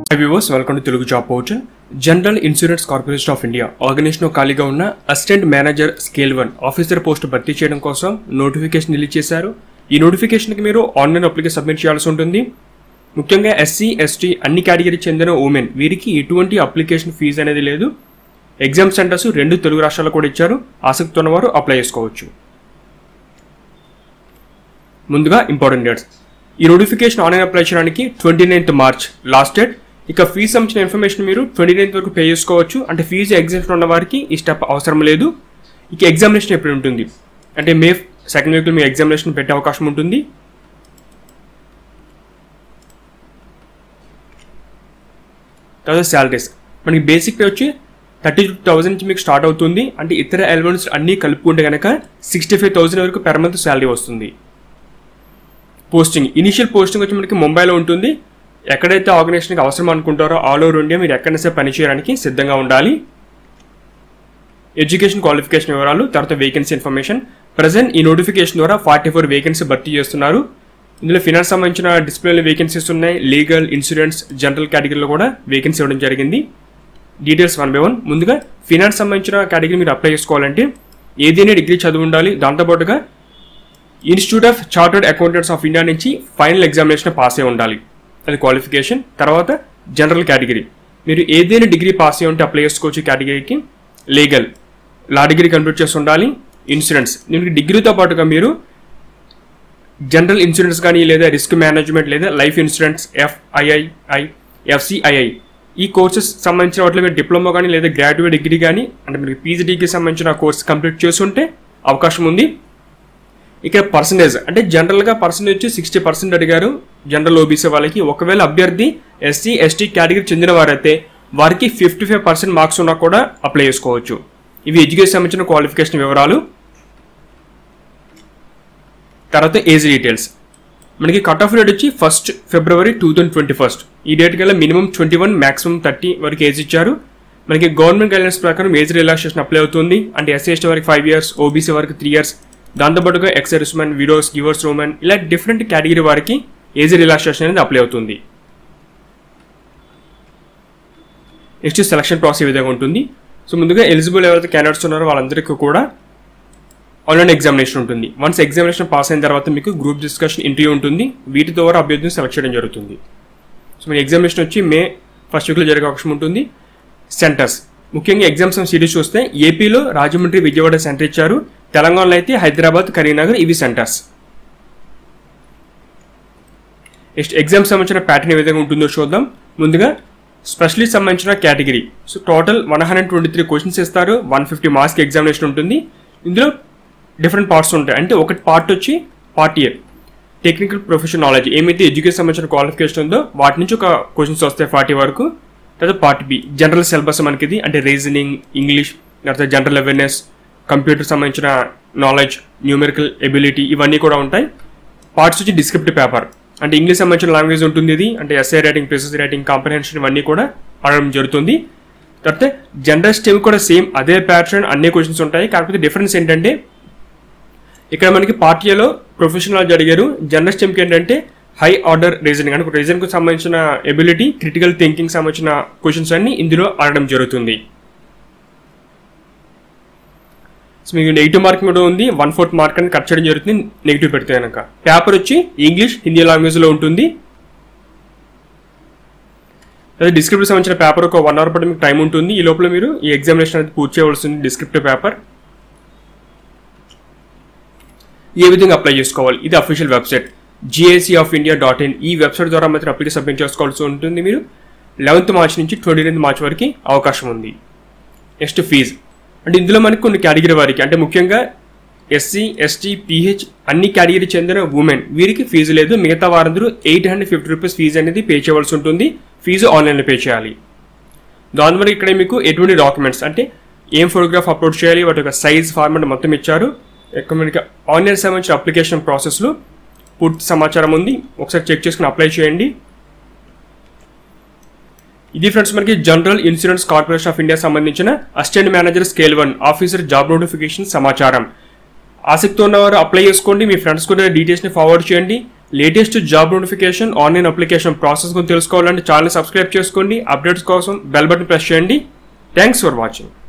viewers welcome to Telugu job portal general insurance corporation of India organization ఖాళీగా ఉన్న assistant manager scale one officer post భర్తీ చేయడం కోసం notification release చేశారు ఈ నోటిఫికేషన్కి మీరు ఆన్లైన్ అప్లికేషన్ సబ్మిట్ చేయాల్సి ఉంటుంది ముఖ్యంగా ఎస్సీ ఎస్టీ అన్ని కేటగిరీకి చెందిన ఉమెన్ వీరికి ఎటువంటి అప్లికేషన్ ఫీజు అనేది లేదు ఎగ్జామ్ సెంటర్స్ రెండు తెలుగు రాష్ట్రాలు కూడా ఇచ్చారు ఆసక్తి ఉన్నవారు అప్లై చేసుకోవచ్చు ముందుగా ఇంపార్టెంట్ డేట్స్ ఈ నోటిఫికేషన్ ఆన్లైన్ అప్లై చేయడానికి twenty ninth March last date ఇక ఫీజు సంబంధించిన ఇన్ఫర్మేషన్ మీరు ట్వంటీ నైన్త్ వరకు పే చేసుకోవచ్చు అంటే ఫీజు ఎగ్జామ్షన్ ఉన్న వారికి ఈ స్టెప్ అవసరం లేదు ఇక ఎగ్జామినేషన్ ఎప్పుడు ఉంటుంది అంటే మే సెకండ్ వీక్లో మీ ఎగ్జామినేషన్ పెట్టే అవకాశం ఉంటుంది తర్వాత శాలరీస్ మనకి బేసిక్ పే వచ్చి థర్టీ టూ థౌసండ్ నుంచి మీకు స్టార్ట్ అవుతుంది అంటే ఇతర ఎలిమెంట్స్ అన్నీ కలుపుకుంటే కనుక సిక్స్టీ ఫైవ్ థౌసండ్ వరకు పెర్ మంత్ శాలరీ వస్తుంది పోస్టింగ్ ఇనిషియల్ పోస్టింగ్ వచ్చి మనకి ముంబైలో ఉంటుంది ఎక్కడైతే ఆర్గనైజేషన్కి అవసరం అనుకుంటారో ఆల్ ఓవర్ ఇండియా మీరు ఎక్కడైనా సరే పని చేయడానికి సిద్ధంగా ఉండాలి ఎడ్యుకేషన్ క్వాలిఫికేషన్ వివరాలు తర్వాత వేకెన్సీ ఇన్ఫర్మేషన్ ప్రజెంట్ ఈ నోటిఫికేషన్ ద్వారా ఫార్టీ ఫోర్ వేకెన్సీ భర్తీ చేస్తున్నారు ఇందులో ఫినాన్స్ సంబంధించిన డిస్ప్లేలో వేకెన్సీస్ ఉన్నాయి లీగల్ ఇన్సూరెన్స్ జనరల్ కేటగిరీలో కూడా వేకెన్సీ ఇవ్వడం జరిగింది డీటెయిల్స్ వన్ బై వన్ ముందుగా ఫినాన్స్ సంబంధించిన కేటగిరీ మీరు అప్లై చేసుకోవాలంటే ఏదైనా డిగ్రీ చదివి ఉండాలి దాంతోపాటుగా institute of chartered accountants of India నుంచి ఫైనల్ ఎగ్జామినేషన్ పాస్ అయి ఉండాలి అది క్వాలిఫికేషన్ తర్వాత జనరల్ కేటగిరీ మీరు ఏదైనా డిగ్రీ పాస్ అయ్యి ఉంటే అప్లై చేసుకోవచ్చు కేటగిరీకి లీగల్ లా డిగ్రీ కంప్లీట్ చేసి ఉండాలి ఇన్సూరెన్స్ దీనికి డిగ్రీతో పాటుగా మీరు జనరల్ ఇన్సూరెన్స్ కానీ లేదా రిస్క్ మేనేజ్మెంట్ లేదా లైఫ్ ఇన్సూరెన్స్ ఎఫ్ఐఐఐ ఎఫ్సిఐఐ ఈ కోర్సెస్ సంబంధించిన వాటిలో మీరు డిప్లొమా కానీ లేదా గ్రాడ్యుయేట్ డిగ్రీ కానీ అంటే మీరు పీజీ డిగ్రీ సంబంధించిన కోర్స్ కంప్లీట్ చేస్తుంటే అవకాశం ఉంది ఇక్కడ పర్సంటేజ్ అంటే జనరల్గా పర్సంటేజ్ వచ్చి సిక్స్టీ పర్సెంట్ అడిగారు జనరల్ ఓబీసీ వాళ్ళకి ఒకవేళ అభ్యర్థి ఎస్సీ ఎస్టీ కేటగిరీ చెందిన వారైతే వారికి ఫిఫ్టీ ఫైవ్ పర్సెంట్ మార్క్స్ ఉన్నా కూడా అప్లై చేసుకోవచ్చు ఇవి ఎడ్యుకేషన్ సంబంధించిన క్వాలిఫికేషన్ వివరాలు తర్వాత ఏజ్ డీటెయిల్స్ మనకి కట్ ఆఫ్ డేట్ వచ్చి first February two thousand twenty first ఈ డేట్ కల్లా minimum twenty one maximum thirty వరకు ఏజ్ ఇచ్చారు మనకి గవర్నమెంట్ గైడెన్స్ ప్రకారం ఏజ్ రిలాక్సేషన్ అప్లై అవుతుంది అంటే ఎస్సీ ఎస్టీ వరకు ఫైవ్ ఇయర్స్ ఓబీసీ వరకు త్రీ ఇయర్స్ దాంతోపాటుగా ఎక్స్ సర్వీస్మెన్ విడోస్ గివర్స్ ఉమెన్ ఇలా డిఫరెంట్ కేటగిరీ వారికి ఏజ్ రిలాక్సేషన్ అనేది అప్లై అవుతుంది నెక్స్ట్ సెలక్షన్ ప్రాసెస్ ఈ విధంగా ఉంటుంది సో ముందుగా ఎలిజిబుల్ ఎవరైతే క్యాండిడేట్స్ ఉన్నారో వాళ్ళందరికీ కూడా ఆన్లైన్ ఎగ్జామినేషన్ ఉంటుంది వన్స్ ఎగ్జామినేషన్ పాస్ అయిన తర్వాత మీకు గ్రూప్ డిస్కషన్ ఇంటర్వ్యూ ఉంటుంది వీటి ద్వారా అభ్యర్థిని సెలెక్ట్ చేయడం జరుగుతుంది సో మీ ఎగ్జామినేషన్ వచ్చి మే ఫస్ట్ వీక్లో జరిగే అవకాశం ఉంటుంది సెంటర్స్ ముఖ్యంగా ఎగ్జామ్స్ సిరీస్ చూస్తే ఏపీలో రాజమండ్రి విజయవాడ సెంటర్ ఇచ్చారు తెలంగాణలో అయితే హైదరాబాద్ కరీంనగర్ ఇవి సెంటర్స్ నెక్స్ట్ ఎగ్జామ్ సంబంధించిన ప్యాటర్న్ ఏ విధంగా ఉంటుందో చూద్దాం ముందుగా స్పెషలిస్ట్ సంబంధించిన category so total one hundred twenty three questions ఇస్తారు వన్ ఫిఫ్టీ మార్క్స్ ఎగ్జామినేషన్ ఉంటుంది ఇందులో డిఫరెంట్ పార్ట్స్ ఉంటాయి అంటే ఒకటి పార్ట్ వచ్చి part A technical profession knowledge ఏమైతే ఎడ్యుకేషన్ సంబంధించిన క్వాలిఫికేషన్ ఉందో వాటి నుంచి ఒక క్వశ్చన్స్ వస్తాయి ఫార్టీ వరకు తర్వాత పార్ట్ బి జనరల్ సిలబస్ మనకి ఇది అంటే రీజనింగ్ ఇంగ్లీష్ తర్వాత జనరల్ అవేర్నెస్ కంప్యూటర్ సంబంధించిన నాలెడ్జ్ న్యూమెరికల్ ఎబిలిటీ ఇవన్నీ కూడా ఉంటాయి పార్ట్స్ వచ్చి డిస్క్రిప్టివ్ పేపర్ అంటే ఇంగ్లీష్ సంబంధించిన లాంగ్వేజ్ ఉంటుంది ఇది అంటే essay writing precis writing comprehension ఇవన్నీ కూడా అడగడం జరుగుతుంది తర్వాత జనరల్ స్టెమ్ కూడా సేమ్ అదే ప్యాటర్న్ అన్ని క్వశ్చన్స్ ఉంటాయి కాకపోతే డిఫరెన్స్ ఏంటంటే ఇక్కడ మనకి పార్ట్ ఏలో ప్రొఫెషనల్ అడిగారు జనరల్ స్టెమ్కి ఏంటంటే హై ఆర్డర్ రీజనింగ్ అంటే రీజన్కి సంబంధించిన ఎబిలిటీ క్రిటికల్ థింకింగ్ సంబంధించిన క్వశ్చన్స్ అన్ని ఇందులో అడగడం జరుగుతుంది సో మీకు నెగిటివ్ మార్క్ కూడా ఉంది వన్ ఫోర్త్ మార్క్ అని కట్ చేయడం జరుగుతుంది నెగిటివ్ పెడితే కనుక పేపర్ వచ్చి ఇంగ్లీష్ హిందీ లాంగ్వేజ్లో ఉంటుంది అదే డిస్క్రిప్టివ్ సంబంధించిన పేపర్ ఒక వన్ అవర్ పాటు మీకు టైం ఉంటుంది ఈ లోపల మీరు ఈ ఎగ్జామినేషన్ అనేది పూర్తి చేయవలసింది డిస్క్రిప్టివ్ పేపర్ ఏ విధంగా అప్లై చేసుకోవాలి ఇది official website GIC of India dot in ఈ వెబ్సైట్ ద్వారా మాత్రం అప్లికేషన్ సబ్మిట్ చేసుకోవాల్సి ఉంటుంది మీరు లెవెన్త్ మార్చ్ నుంచి ట్వంటీ నైన్త్ మార్చ్ వరకు అవకాశం ఉంది నెక్స్ట్ ఫీజు అంటే ఇందులో మనకి కొన్ని కేటగిరీ వారికి అంటే ముఖ్యంగా ఎస్సీ ఎస్టీ పీహెచ్ అన్ని కేటగిరీ చెందిన ఉమెన్ వీరికి ఫీజు లేదు మిగతా వారందరూ eight hundred fifty rupees fee అనేది పే చేయవలసి ఉంటుంది ఫీజు ఆన్లైన్లో పే చేయాలి దాని వల్ల ఇక్కడ మీకు ఎటువంటి డాక్యుమెంట్స్ అంటే ఏం ఫోటోగ్రాఫ్ అప్లోడ్ చేయాలి వాటి యొక్క సైజ్ ఫార్మాట్ మొత్తం ఇచ్చారు ఇక్కడ మనకి ఆన్లైన్ సంబంధించిన అప్లికేషన్ ప్రాసెస్లో పూర్తి సమాచారం ఉంది ఒకసారి చెక్ చేసుకుని అప్లై చేయండి ఇది ఫ్రెండ్స్ మనకి general insurance corporation of India సంబంధించిన assistant manager scale one officer job notification సమాచారం ఆసక్తి ఉన్నవారు అప్లై చేసుకోండి మీ ఫ్రెండ్స్ కూడా డీటెయిల్స్ని ఫార్వర్డ్ చేయండి latest job notification online application process గురించి తెలుసుకోవాలంటే ఛానల్ సబ్స్క్రైబ్ చేసుకోండి అప్డేట్స్ కోసం బెల్ బటన్ ప్రెస్ చేయండి థ్యాంక్స్ ఫర్ వాచింగ్